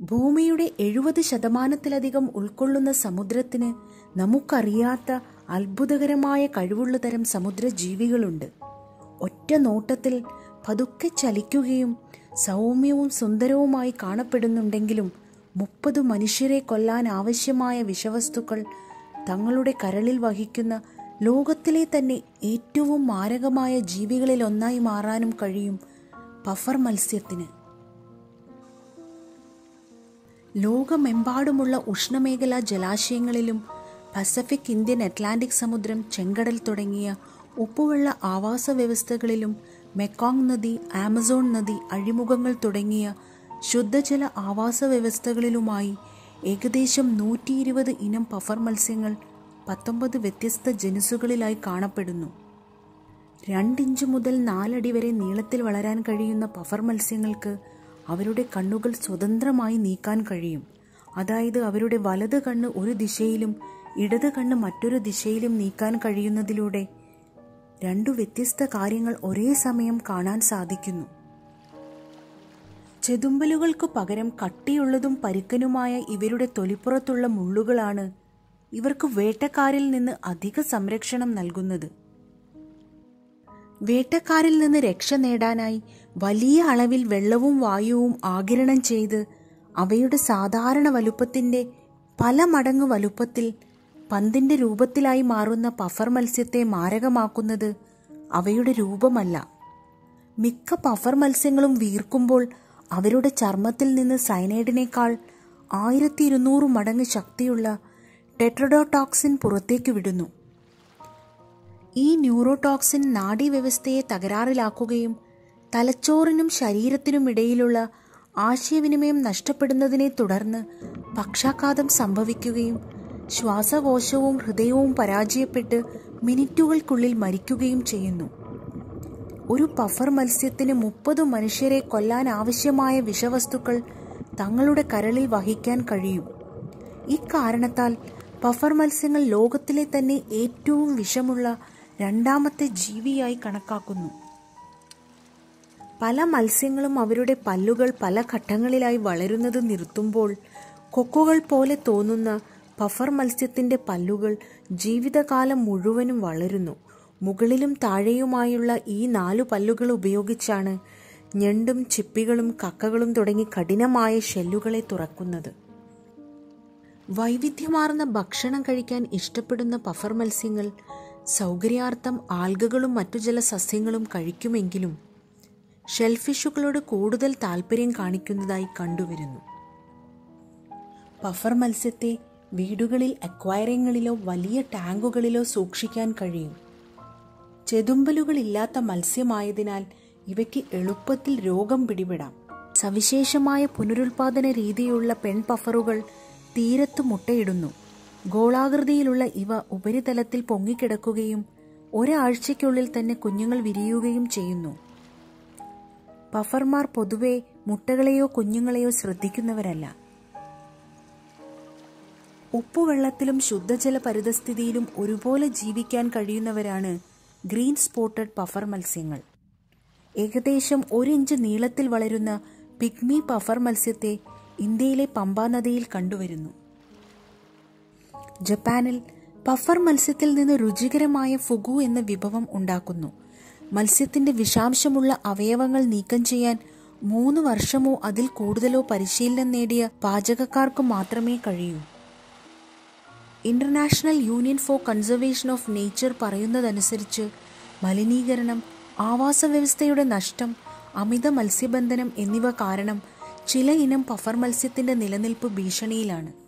ഭൂമിയുടെ എഴുപത് ശതമാനത്തിലധികം ഉൾക്കൊള്ളുന്ന സമുദ്രത്തിന് നമുക്കറിയാത്ത അത്ഭുതകരമായ കഴിവുള്ള തരം സമുദ്രജീവികളുണ്ട് ഒറ്റ നോട്ടത്തിൽ പതുക്കെ ചലിക്കുകയും സൗമ്യവും സുന്ദരവുമായി കാണപ്പെടുന്നുണ്ടെങ്കിലും മുപ്പത് മനുഷ്യരെ കൊല്ലാൻ ആവശ്യമായ വിഷവസ്തുക്കൾ തങ്ങളുടെ കരളിൽ വഹിക്കുന്ന ലോകത്തിലെ തന്നെ ഏറ്റവും മാരകമായ ജീവികളിൽ ഒന്നായി മാറാനും കഴിയും പഫർ മത്സ്യത്തിന് ലോകമെമ്പാടുമുള്ള ഉഷ്ണമേഖലാ ജലാശയങ്ങളിലും പസഫിക് ഇന്ത്യൻ അറ്റ്ലാന്റിക് സമുദ്രം ചെങ്കടൽ തുടങ്ങിയ ഉപ്പുവെള്ള ആവാസ വ്യവസ്ഥകളിലും മെക്കോങ് നദി ആമസോൺ നദി അഴിമുഖങ്ങൾ തുടങ്ങിയ ശുദ്ധജല ആവാസ വ്യവസ്ഥകളിലുമായി ഏകദേശം നൂറ്റി ഇരുപത് ഇനം പഫർ മത്സ്യങ്ങൾ പത്തൊമ്പത് വ്യത്യസ്ത ജനുസുകളിലായി കാണപ്പെടുന്നു രണ്ടിഞ്ച് മുതൽ നാലടി വരെ നീളത്തിൽ വളരാൻ കഴിയുന്ന പഫർ മത്സ്യങ്ങൾക്ക് അവരുടെ കണ്ണുകൾ സ്വതന്ത്രമായി നീക്കാൻ കഴിയും അതായത് അവരുടെ വലത് കണ്ണ് ഒരു ദിശയിലും ഇടത് കണ്ണ് മറ്റൊരു ദിശയിലും നീക്കാൻ കഴിയുന്നതിലൂടെ രണ്ടു വ്യത്യസ്ത കാര്യങ്ങൾ ഒരേ സമയം കാണാൻ സാധിക്കുന്നു ചെതുമ്പലുകൾക്കു പകരം കട്ടിയുള്ളതും പരുക്കനുമായ ഇവരുടെ തൊലിപ്പുറത്തുള്ള മുള്ളുകളാണ് ഇവർക്ക് വേട്ടക്കാരിൽ നിന്ന് അധിക സംരക്ഷണം നൽകുന്നത് വേട്ടക്കാരിൽ നിന്ന് രക്ഷ നേടാനായി വലിയ അളവിൽ വെള്ളവും വായുവും ആകിരണം ചെയ്ത് അവയുടെ സാധാരണ വലുപ്പത്തിന്റെ പല മടങ്ങ് വലുപ്പത്തിൽ പന്തിന്റെ രൂപത്തിലായി മാറുന്ന പഫർ മത്സ്യത്തെ മാരകമാക്കുന്നത് അവയുടെ രൂപമല്ല മിക്ക പഫർ മത്സ്യങ്ങളും വീർക്കുമ്പോൾ അവരുടെ ചർമ്മത്തിൽ നിന്ന് സയനൈഡിനേക്കാൾ ആയിരത്തി ഇരുന്നൂറ് മടങ്ങ് ശക്തിയുള്ള ടെട്രഡോടോക്സിൻ പുറത്തേക്ക് വിടുന്നു ഈ ന്യൂറോടോക്സിൻ നാഡീവ്യവസ്ഥയെ തകരാറിലാക്കുകയും തലച്ചോറിനും ശരീരത്തിനും ഇടയിലുള്ള ആശയവിനിമയം നഷ്ടപ്പെടുന്നതിനെ തുടർന്ന് പക്ഷാഘാതം സംഭവിക്കുകയും ശ്വാസകോശവും ഹൃദയവും പരാജയപ്പെട്ട് മിനിറ്റുകൾക്കുള്ളിൽ മരിക്കുകയും ചെയ്യുന്നു ഒരു പഫർ മത്സ്യത്തിന് മുപ്പത് മനുഷ്യരെ കൊല്ലാൻ ആവശ്യമായ വിഷവസ്തുക്കൾ തങ്ങളുടെ കരളിൽ വഹിക്കാൻ കഴിയും ഇക്കാരണത്താൽ പഫർ മത്സ്യങ്ങൾ ലോകത്തിലെ തന്നെ ഏറ്റവും വിഷമുള്ള രണ്ടാമത്തെ ജീവിയായി കണക്കാക്കുന്നു പല മത്സ്യങ്ങളും അവരുടെ പല്ലുകൾ പല ഘട്ടങ്ങളിലായി വളരുന്നത് നിർത്തുമ്പോൾ കൊക്കുകൾ പോലെ തോന്നുന്ന പഫർ മത്സ്യത്തിന്റെ പല്ലുകൾ ജീവിതകാലം മുഴുവനും വളരുന്നു മുകളിലും താഴെയുമായുള്ള ഈ നാലു പല്ലുകൾ ഉപയോഗിച്ചാണ് ഞണ്ടും ചിപ്പികളും കക്കകളും തുടങ്ങി കഠിനമായ ഷെല്ലുകളെ തുറക്കുന്നത് വൈവിധ്യമാർന്ന ഭക്ഷണം കഴിക്കാൻ ഇഷ്ടപ്പെടുന്ന പഫർ മത്സ്യങ്ങൾ സൗകര്യാർത്ഥം ആൽഗകളും മറ്റു ജല സസ്യങ്ങളും കഴിക്കുമെങ്കിലും ഷെൽഫിഷുകളോട് കൂടുതൽ താല്പര്യം കാണിക്കുന്നതായി കണ്ടുവരുന്നു പഫർ മത്സ്യത്തെ വീടുകളിൽ അക്വയറിങ്ങളിലോ വലിയ ടാങ്കുകളിലോ സൂക്ഷിക്കാൻ കഴിയും ചെതുമ്പലുകളില്ലാത്ത മത്സ്യമായതിനാൽ ഇവയ്ക്ക് എളുപ്പത്തിൽ രോഗം പിടിപെടാം സവിശേഷമായ പുനരുൽപാദന രീതിയുള്ള പെൺപഫറുകൾ തീരത്ത് മുട്ടയിടുന്നു ഗോളാകൃതിയിലുള്ള ഇവ ഉപരിതലത്തിൽ പൊങ്ങിക്കിടക്കുകയും ഒരാഴ്ചയ്ക്കുള്ളിൽ തന്നെ കുഞ്ഞുങ്ങൾ വിരിയുകയും ചെയ്യുന്നു പഫർമാർ പൊതുവെ മുട്ടകളെയോ കുഞ്ഞുങ്ങളെയോ ശ്രദ്ധിക്കുന്നവരല്ല ഉപ്പുവെള്ളത്തിലും ശുദ്ധജല പരിതസ്ഥിതിയിലും ഒരുപോലെ ജീവിക്കാൻ കഴിയുന്നവരാണ് ഗ്രീൻ സ്പോട്ടഡ് പഫർ മത്സ്യങ്ങൾ ഏകദേശം ഒരു ഇഞ്ച് നീളത്തിൽ വളരുന്ന പിഗ്മി പഫർ മത്സ്യത്തെ ഇന്ത്യയിലെ പമ്പാ നദിയിൽ കണ്ടുവരുന്നു ജപ്പാനിൽ പഫർ മത്സ്യത്തിൽ നിന്ന് രുചികരമായ ഫുഗു എന്ന വിഭവം ഉണ്ടാക്കുന്നു മത്സ്യത്തിന്റെ വിഷാംശമുള്ള അവയവങ്ങൾ നീക്കം ചെയ്യാൻ മൂന്ന് വർഷമോ അതിൽ കൂടുതലോ പരിശീലനം നേടിയ പാചകക്കാർക്ക് മാത്രമേ കഴിയൂ international union for conservation of nature പറയുന്നതനുസരിച്ച് മലിനീകരണം ആവാസ വ്യവസ്ഥയുടെ നഷ്ടം അമിത മത്സ്യബന്ധനം എന്നിവ കാരണം ചില ഇനം പഫർ മത്സ്യത്തിന്റെ നിലനിൽപ്പ് ഭീഷണിയിലാണ്